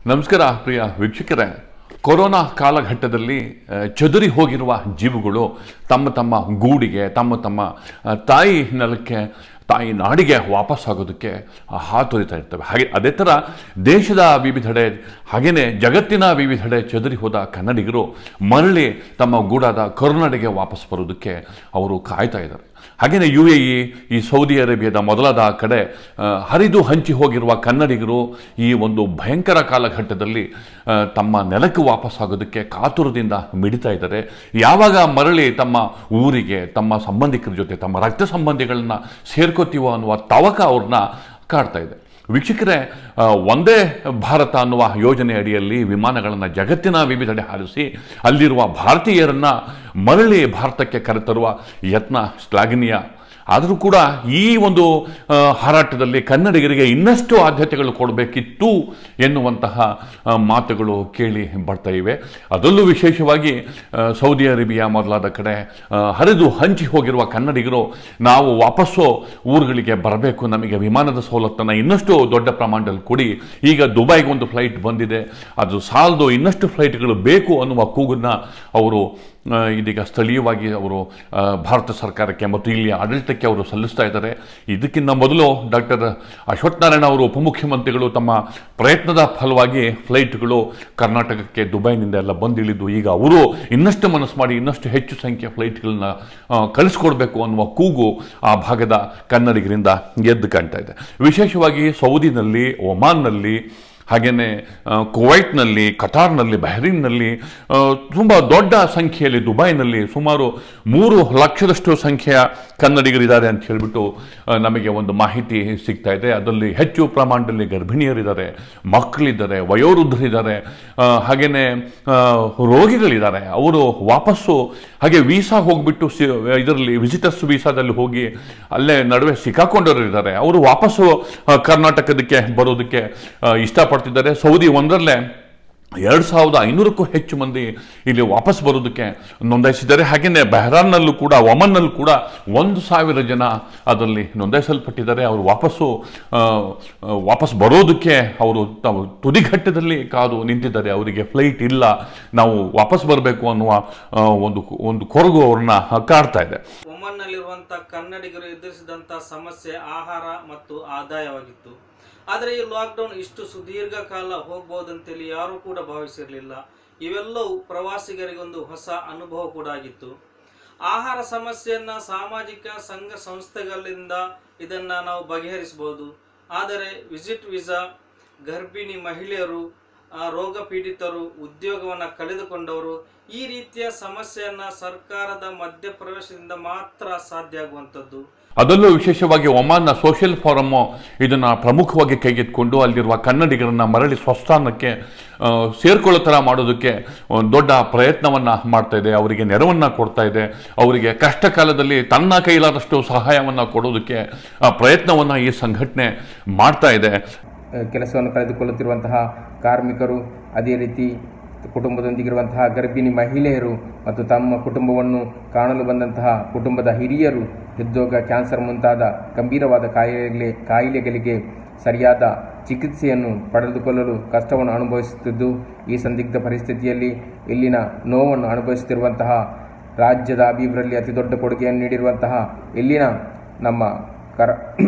ನಮಸ್ಕಾರ ಪ್ರಿಯ ವೀಕ್ಷಕರೇ ಕೊರೋನಾ ಕಾಲಘಟ್ಟದಲ್ಲಿ ಆ, ಚದುರಿ ಹೋಗಿರುವ ಜೀವಗಳು ತಮ್ಮ ತಮ್ಮ ಗೂಡಿಗೆ ತಮ್ಮ ತಮ್ಮ ಆ, ತಾಯಿ ನೆಲಕ್ಕೆ ತಾಯಿ ನಾಡಿಗೆ ವಾಪಸ್ ಆಗೋದಕ್ಕೆ ಆ, ಹಾತೊರಿತಾ ಇರ್ತವೆ ಹಾಗೆ ಅದೇ ಥರ ದೇಶದ ವಿವಿಧೆಡೆ ಹಾಗೆಯೇ ಜಗತ್ತಿನ ವಿವಿಧೆಡೆ ಚದುರಿ ಹೋದ ಕನ್ನಡಿಗರು ಮರಳಿ ತಮ್ಮ ಗೂಡಾದ ಕರುನಾಡಿಗೆ ವಾಪಸ್ ಬರೋದಕ್ಕೆ ಅವರು ಕಾಯ್ತಾ ಇದ್ದಾರೆ ಹಾಗೆಯೇ ಯು ಎ ಇ ಈ ಸೌದಿ ಅರೇಬಿಯಾದ ಮೊದಲಾದ ಕಡೆ ಆ, ಹರಿದು ಹಂಚಿ ಹೋಗಿರುವ ಕನ್ನಡಿಗರು ಈ ಒಂದು ಭಯಂಕರ ಕಾಲಘಟ್ಟದಲ್ಲಿ ಆ, ತಮ್ಮ ನೆಲಕ್ಕೆ ವಾಪಸ್ ಆಗೋದಕ್ಕೆ ಕಾತುರದಿಂದ ಮಿಡಿತಾ ಇದ್ದಾರೆ ಯಾವಾಗ ಮರಳಿ ತಮ್ಮ ಊರಿಗೆ ತಮ್ಮ ಸಂಬಂಧಿಕರ ಜೊತೆ ತಮ್ಮ ರಕ್ತ ಸಂಬಂಧಿಗಳನ್ನ ಸೇರ್ಕೋತೀವೋ ಅನ್ನುವ ತವಕ ಅವ್ರನ್ನ ಕಾಡ್ತಾ ಇದೆ ವೀಕ್ಷಕರೇ ಆ, ಒಂದೇ ಭಾರತ ಅನ್ನುವ ಯೋಜನೆ ಅಡಿಯಲ್ಲಿ ವಿಮಾನಗಳನ್ನು ಜಗತ್ತಿನ ವಿವಿಧೆಡೆ ಹಾರಿಸಿ ಅಲ್ಲಿರುವ ಭಾರತೀಯರನ್ನ ಮರಳಿ ಭಾರತಕ್ಕೆ ಕರೆತರುವ ಯತ್ನ ಶ್ಲಾಘನೀಯ ಆದರೂ ಕೂಡ ಈ ಒಂದು ಆ, ಹಾರಾಟದಲ್ಲಿ ಕನ್ನಡಿಗರಿಗೆ ಇನ್ನಷ್ಟು ಆದ್ಯತೆಗಳು ಕೊಡಬೇಕಿತ್ತು ಎನ್ನುವಂತಹ ಆ, ಮಾತುಗಳು ಕೇಳಿ ಬರ್ತಾ ಇವೆ ಅದರಲ್ಲೂ ವಿಶೇಷವಾಗಿ ಆ, ಸೌದಿ ಅರೇಬಿಯಾ ಮೊದಲಾದ ಕಡೆ ಆ, ಹರಿದು ಹಂಚಿ ಹೋಗಿರುವ ಕನ್ನಡಿಗರು ನಾವು ವಾಪಸ್ಸು ಊರುಗಳಿಗೆ ಬರಬೇಕು ನಮಗೆ ವಿಮಾನದ ಸವಲತ್ತನ್ನು ಇನ್ನಷ್ಟು ದೊಡ್ಡ ಪ್ರಮಾಣದಲ್ಲಿ ಕೊಡಿ ಈಗ ದುಬೈಗೆ ಒಂದು ಫ್ಲೈಟ್ ಬಂದಿದೆ ಅದು ಸಾಲದು ಇನ್ನಷ್ಟು ಫ್ಲೈಟ್ಗಳು ಬೇಕು ಅನ್ನುವ ಕೂಗನ್ನು ಅವರು ಆ, ಇದೀಗ ಸ್ಥಳೀಯವಾಗಿ ಅವರು ಆ, ಭಾರತ ಸರ್ಕಾರಕ್ಕೆ ಮತ್ತು ಇಲ್ಲಿ ಆಡಳಿತಕ್ಕೆ ಅವರು ಸಲ್ಲಿಸ್ತಾ ಇದ್ದಾರೆ ಇದಕ್ಕಿಂತ ಮೊದಲು ಡಾಕ್ಟರ್ ಅಶ್ವತ್ಥನಾರಾಯಣ ಅವರು ಉಪಮುಖ್ಯಮಂತ್ರಿಗಳು ತಮ್ಮ ಪ್ರಯತ್ನದ ಫಲವಾಗಿ ಫ್ಲೈಟ್ಗಳು ಕರ್ನಾಟಕಕ್ಕೆ ದುಬೈನಿಂದ ಎಲ್ಲ ಬಂದಿಳಿದು ಈಗ ಅವರು ಇನ್ನಷ್ಟು ಮನಸ್ಸು ಮಾಡಿ ಇನ್ನಷ್ಟು ಹೆಚ್ಚು ಸಂಖ್ಯೆಯ ಫ್ಲೈಟ್ಗಳನ್ನ ಆ, ಕಳಿಸ್ಕೊಡ್ಬೇಕು ಅನ್ನುವ ಕೂಗು ಆ ಭಾಗದ ಕನ್ನಡಿಗರಿಂದ ಎದ್ದು ಕಾಣ್ತಾ ಇದೆ ವಿಶೇಷವಾಗಿ ಸೌದಿನಲ್ಲಿ ಒಮಾನ್ನಲ್ಲಿ ಹಾಗೆಯೇ ಆ, ಕುವೈಟ್ನಲ್ಲಿ ಕತಾರ್ನಲ್ಲಿ ಬಹರೀನ್ನಲ್ಲಿ ಆ, ತುಂಬ ದೊಡ್ಡ ಸಂಖ್ಯೆಯಲ್ಲಿ ದುಬೈನಲ್ಲಿ ಸುಮಾರು ಮೂರು ಲಕ್ಷದಷ್ಟು ಸಂಖ್ಯೆಯ ಕನ್ನಡಿಗರಿದ್ದಾರೆ ಅಂತ ಹೇಳಿಬಿಟ್ಟು ಆ, ನಮಗೆ ಒಂದು ಮಾಹಿತಿ ಸಿಗ್ತಾ ಇದೆ ಅದರಲ್ಲಿ ಹೆಚ್ಚು ಪ್ರಮಾಣದಲ್ಲಿ ಗರ್ಭಿಣಿಯರಿದ್ದಾರೆ ಮಕ್ಕಳಿದ್ದಾರೆ ವಯೋವೃದ್ಧರಿದ್ದಾರೆ ಆ, ಹಾಗೆಯೇ ಆ, ರೋಗಿಗಳಿದ್ದಾರೆ ಅವರು ವಾಪಸ್ಸು ಹಾಗೆ ವೀಸಾ ಹೋಗಿಬಿಟ್ಟು ಸಿ ಇದರಲ್ಲಿ ವಿಸಿಟರ್ಸ್ ವೀಸಾದಲ್ಲಿ ಹೋಗಿ ಅಲ್ಲೇ ನಡುವೆ ಸಿಕ್ಕಾಕೊಂಡವರು ಇದ್ದಾರೆ ಅವರು ವಾಪಸ್ಸು ಆ, ಕರ್ನಾಟಕದಕ್ಕೆ ಬರೋದಕ್ಕೆ ಆ, ಇಷ್ಟಪಡ್ತಿದ್ದಾರೆ ಸೌದಿ ಒಂದರಲ್ಲೇ ಎರಡು ಸಾವಿರದ ಐನೂರಕ್ಕೂ ಹೆಚ್ಚು ಮಂದಿ ಇಲ್ಲಿ ವಾಪಸ್ ಬರೋದಕ್ಕೆ ನೋಂದಾಯಿಸಿದ್ದಾರೆ ಹಾಗೆಯೇ ಬೆಹ್ರಾನ್ನಲ್ಲೂ ಕೂಡ ಒಮನ್ನಲ್ಲೂ ಕೂಡ ಒಂದು ಸಾವಿರ ಜನ ಅದರಲ್ಲಿ ನೋಂದಾಯಿಸಲ್ಪಟ್ಟಿದ್ದಾರೆ ಅವರು ವಾಪಸ್ಸು ಆ, ಆ, ವಾಪಸ್ ಬರೋದಕ್ಕೆ ಅವರು ತಾವು ತುದಿಘಟ್ಟದಲ್ಲಿ ಕಾದು ನಿಂತಿದ್ದಾರೆ ಅವರಿಗೆ ಫ್ಲೈಟ್ ಇಲ್ಲ ನಾವು ವಾಪಸ್ ಬರಬೇಕು ಅನ್ನುವ ಆ, ಒಂದು ಒಂದು ಕೊರಗು ಅವ್ರನ್ನ ಕಾಡ್ತಾ ಇದೆ ಒಮನ್ನಲ್ಲಿರುವಂಥ ಕನ್ನಡಿಗರು ಎದುರಿಸಿದಂಥ ಸಮಸ್ಯೆ ಆಹಾರ ಮತ್ತು ಆದಾಯವಾಗಿತ್ತು ಆದರೆ ಈ ಲಾಕ್ಡೌನ್ ಇಷ್ಟು ಸುದೀರ್ಘ ಕಾಲ ಹೋಗ್ಬೋದಂತೇಳಿ ಯಾರೂ ಕೂಡ ಭಾವಿಸಿರಲಿಲ್ಲ ಇವೆಲ್ಲವೂ ಪ್ರವಾಸಿಗರಿಗೊಂದು ಹೊಸ ಅನುಭವ ಕೂಡ ಆಗಿತ್ತು ಆಹಾರ ಸಮಸ್ಯೆಯನ್ನ ಸಾಮಾಜಿಕ ಸಂಘ ಸಂಸ್ಥೆಗಳಿಂದ ಇದನ್ನ ನಾವು ಬಗೆಹರಿಸಬಹುದು ಆದರೆ ವಿಸಿಟ್ ವೀಸಾ ಗರ್ಭಿಣಿ ಮಹಿಳೆಯರು ಆ, ರೋಗ ಪೀಡಿತರು ಉದ್ಯೋಗವನ್ನು ಕಳೆದುಕೊಂಡವರು ಈ ರೀತಿಯ ಸಮಸ್ಯೆಯನ್ನ ಸರ್ಕಾರದ ಮಧ್ಯಪ್ರವೇಶದಿಂದ ಮಾತ್ರ ಸಾಧ್ಯ ಆಗುವಂಥದ್ದು ಅದರಲ್ಲೂ ವಿಶೇಷವಾಗಿ ಒಮಾನ್ನ ಸೋಷಿಯಲ್ ಫಾರಮ್ ಇದನ್ನು ಪ್ರಮುಖವಾಗಿ ಕೈಗೆತ್ತಿಕೊಂಡು ಅಲ್ಲಿರುವ ಕನ್ನಡಿಗರನ್ನ ಮರಳಿ ಸ್ವಸ್ಥಾನಕ್ಕೆ ಆ, ಸೇರ್ಕೊಳ್ಳೋ ಥರ ಮಾಡೋದಕ್ಕೆ ಒಂದು ದೊಡ್ಡ ಪ್ರಯತ್ನವನ್ನು ಮಾಡ್ತಾ ಇದೆ ಅವರಿಗೆ ನೆರವನ್ನು ಕೊಡ್ತಾ ಇದೆ ಅವರಿಗೆ ಕಷ್ಟ ಕಾಲದಲ್ಲಿ ತನ್ನ ಕೈಲಾದಷ್ಟು ಸಹಾಯವನ್ನು ಕೊಡೋದಕ್ಕೆ ಆ ಪ್ರಯತ್ನವನ್ನು ಈ ಸಂಘಟನೆ ಮಾಡ್ತಾ ಇದೆ ಕೆಲಸವನ್ನು ಕಳೆದುಕೊಳ್ಳುತ್ತಿರುವಂತಹ ಕಾರ್ಮಿಕರು ಅದೇ ರೀತಿ ಕುಟುಂಬದೊಂದಿಗಿರುವಂತಹ ಗರ್ಭಿಣಿ ಮಹಿಳೆಯರು ಮತ್ತು ತಮ್ಮ ಕುಟುಂಬವನ್ನು ಕಾಣಲು ಬಂದಂತಹ ಕುಟುಂಬದ ಹಿರಿಯರು ಹೃದ್ರೋಗ ಕ್ಯಾನ್ಸರ್ ಮುಂತಾದ ಗಂಭೀರವಾದ ಕಾಯಿಲೆ ಕಾಯಿಲೆಗಳಿಗೆ ಸರಿಯಾದ ಚಿಕಿತ್ಸೆಯನ್ನು ಪಡೆದುಕೊಳ್ಳಲು ಕಷ್ಟವನ್ನು ಅನುಭವಿಸುತ್ತಿದ್ದು ಈ ಸಂದಿಗ್ಧ ಪರಿಸ್ಥಿತಿಯಲ್ಲಿ ಇಲ್ಲಿನ ನೋವನ್ನು ಅನುಭವಿಸುತ್ತಿರುವಂತಹ ರಾಜ್ಯದ ಅಭಿವೃದ್ಧಿಯಲ್ಲಿ ಅತಿ ದೊಡ್ಡ ಕೊಡುಗೆಯನ್ನು ನೀಡಿರುವಂತಹ ಇಲ್ಲಿನ ನಮ್ಮ ಕರ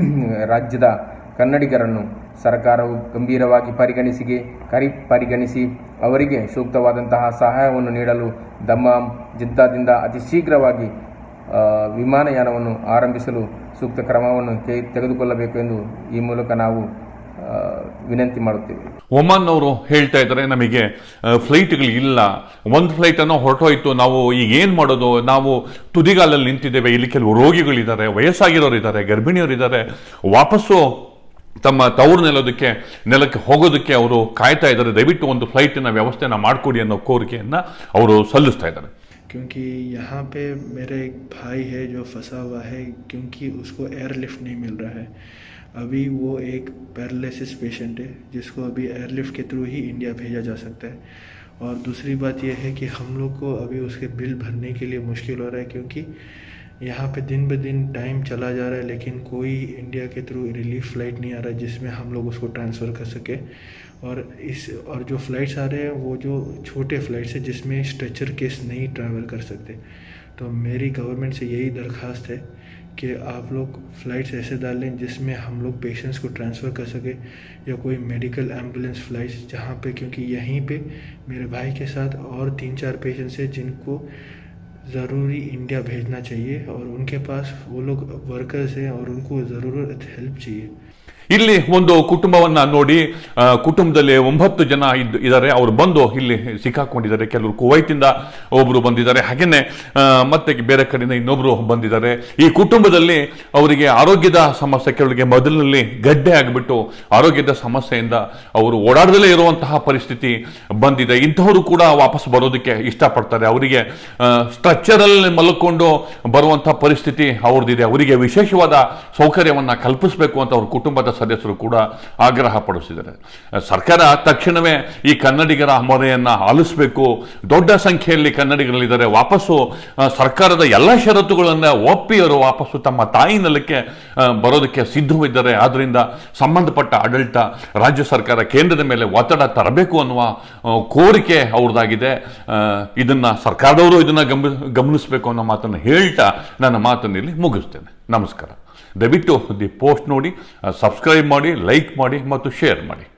ರಾಜ್ಯದ ಕನ್ನಡಿಗರನ್ನು ಸರ್ಕಾರವು ಗಂಭೀರವಾಗಿ ಪರಿಗಣಿಸಿಗೆ ಕರಿ ಪರಿಗಣಿಸಿ ಅವರಿಗೆ ಸೂಕ್ತವಾದಂತಹ ಸಹಾಯವನ್ನು ನೀಡಲು ದಮ್ಮಾಮ್ ಜಿದ್ದಾದಿಂದ ಅತಿ ಶೀಘ್ರವಾಗಿ ಆ, ವಿಮಾನಯಾನವನ್ನು ಆರಂಭಿಸಲು ಸೂಕ್ತ ಕ್ರಮವನ್ನು ಕೈ ತೆಗೆದುಕೊಳ್ಳಬೇಕು ಎಂದು ಈ ಮೂಲಕ ನಾವು ಆ, ವಿನಂತಿ ಮಾಡುತ್ತೇವೆ ಒಮಾನ್ ಅವರು ಹೇಳ್ತಾ ಇದ್ದಾರೆ ನಮಗೆ ಫ್ಲೈಟ್ಗಳು ಇಲ್ಲ ಒಂದು ಫ್ಲೈಟನ್ನು ಹೊರಟೋಯ್ತು ನಾವು ಈಗ ಏನು ಮಾಡೋದು ನಾವು ತುದಿಗಾಲಲ್ಲಿ ನಿಂತಿದ್ದೇವೆ ಇಲ್ಲಿ ಕೆಲವು ರೋಗಿಗಳಿದ್ದಾರೆ ವಯಸ್ಸಾಗಿರೋರು ಇದ್ದಾರೆ ಗರ್ಭಿಣಿಯರಿದ್ದಾರೆ ವಾಪಸ್ಸು ತಮ್ಮ ತವರು ನೆಲೋದಕ್ಕೆ ನೆಲಕ್ಕೆ ಹೋಗೋದಕ್ಕೆ ಅವರು ಕಾಯ್ತಾ ಇದ್ದಾರೆ ದಯವಿಟ್ಟು ಒಂದು ಫ್ಲೈಟಿನ ವ್ಯವಸ್ಥೆನ ಮಾಡಿಕೊಡಿ ಅನ್ನೋ ಕೋರಿಕೆಯನ್ನು ಅವರು ಸಲ್ಲಿಸ್ತಾ ಇದ್ದಾರೆ क्योंकि यहाँ पे मेरा एक भाई है जो फंसा हुआ है क्योंकि उसको एयरलिफ्ट नहीं मिल रहा है अभी वो एक पैरालिसिस पेशेंट है जिसको अभी एयरलिफ्ट के थ्रू ही इंडिया भेजा जा सकता है और दूसरी बात यह है कि हम लोग को अभी उसके बिल भरने के लिए मुश्किल हो रहा है क्योंकि यहाँ पे दिन ब दिन टाइम चला जा रहा है लेकिन कोई इंडिया के थ्रू रिलीफ फ्लाइट नहीं आ रहा है जिसमें हम लोग उसको ट्रांसफ़र कर सके और इस और जो फ़्लाइट्स आ रहे हैं वो जो छोटे फ़्लाइट्स है जिसमें स्ट्रेचर केस नहीं ट्रैवल कर सकते तो मेरी गवर्नमेंट से यही दरख्वास्त है कि आप लोग फ़्लाइट्स ऐसे डालें जिसमें हम लोग पेशेंट्स को ट्रांसफ़र कर सके या कोई मेडिकल एम्बुलेंस फ़्लाइट्स जहाँ पे क्योंकि यहीं पे मेरे भाई के साथ और तीन चार पेशेंट्स हैं जिनको ज़रूरी इंडिया भेजना चाहिए और उनके पास वो लोग वर्कर्स हैं और उनको ज़रूरत हेल्प चाहिए ಇಲ್ಲಿ ಒಂದು ಕುಟುಂಬವನ್ನ ನೋಡಿ ಆ, ಕುಟುಂಬದಲ್ಲಿ ಒಂಬತ್ತು ಜನ ಇದ್- ಇದ್ದಾರೆ ಅವರು ಬಂದು ಇಲ್ಲಿ ಸಿಕ್ಕಾಕೊಂಡಿದ್ದಾರೆ ಕೆಲವರು ಕುವೈತಿಂದ ಒಬ್ರು ಬಂದಿದ್ದಾರೆ ಹಾಗೇನೆ ಆ, ಮತ್ತೆ ಬೇರೆ ಕಡೆಯಿಂದ ಇನ್ನೊಬ್ರು ಬಂದಿದ್ದಾರೆ ಈ ಕುಟುಂಬದಲ್ಲಿ ಅವರಿಗೆ ಆರೋಗ್ಯದ ಸಮಸ್ಯೆ ಕೆಲವರಿಗೆ ಮೊದಲಿನಲ್ಲಿ ಗಡ್ಡೆ ಆಗಿಬಿಟ್ಟು ಆರೋಗ್ಯದ ಸಮಸ್ಯೆಯಿಂದ ಅವರು ಓಡಾಡದಲ್ಲೇ ಇರುವಂತಹ ಪರಿಸ್ಥಿತಿ ಬಂದಿದೆ ಇಂತಹವರು ಕೂಡ ವಾಪಸ್ ಬರೋದಕ್ಕೆ ಇಷ್ಟಪಡ್ತಾರೆ ಅವರಿಗೆ ಸ್ಟ್ರಕ್ಚರಲ್ಲಿ ಮಲ್ಕೊಂಡು ಬರುವಂತಹ ಪರಿಸ್ಥಿತಿ ಅವ್ರದ್ದಿದೆ ಅವರಿಗೆ ವಿಶೇಷವಾದ ಸೌಕರ್ಯವನ್ನ ಕಲ್ಪಿಸಬೇಕು ಅಂತ ಅವ್ರ ಕುಟುಂಬದ ಸದಸ್ಯರು ಕೂಡ ಆಗ್ರಹ ಪಡಿಸಿದ್ದಾರೆ ಸರ್ಕಾರ ತಕ್ಷಣವೇ ಈ ಕನ್ನಡಿಗರ ಮೊರೆಯನ್ನ ಆಲಿಸಬೇಕು ದೊಡ್ಡ ಸಂಖ್ಯೆಯಲ್ಲಿ ಕನ್ನಡಿಗರಿದ್ದಾರೆ ವಾಪಸ್ಸು ಆ, ಸರ್ಕಾರದ ಎಲ್ಲ ಷರತ್ತುಗಳನ್ನು ಒಪ್ಪಿ ಅವರು ವಾಪಸ್ಸು ತಮ್ಮ ತಾಯಿ ನೆಲಕ್ಕೆ ಆ, ಬರೋದಕ್ಕೆ ಸಿದ್ಧವಿದ್ದಾರೆ ಆದ್ರಿಂದ ಸಂಬಂಧಪಟ್ಟ ಆಡಳಿತ ರಾಜ್ಯ ಸರ್ಕಾರ ಕೇಂದ್ರದ ಮೇಲೆ ಒತ್ತಡ ತರಬೇಕು ಅನ್ನುವ ಆ, ಕೋರಿಕೆ ಅವ್ರದ್ದಾಗಿದೆ ಆ, ಇದನ್ನ ಸರ್ಕಾರದವರು ಇದನ್ನ ಗಮ ಗಮನಿಸಬೇಕು ಅನ್ನೋ ಮಾತನ್ನು ಹೇಳ್ತಾ ನನ್ನ ಮಾತನ್ನು ಇಲ್ಲಿ ಮುಗಿಸ್ತೇನೆ ನಮಸ್ಕಾರ ದಯವಿಟ್ಟು ದಿ ಪೋಸ್ಟ್ ನೋಡಿ ಸಬ್ಸ್ಕ್ರೈಬ್ ಮಾಡಿ ಲೈಕ್ ಮಾಡಿ ಮತ್ತು ಶೇರ್ ಮಾಡಿ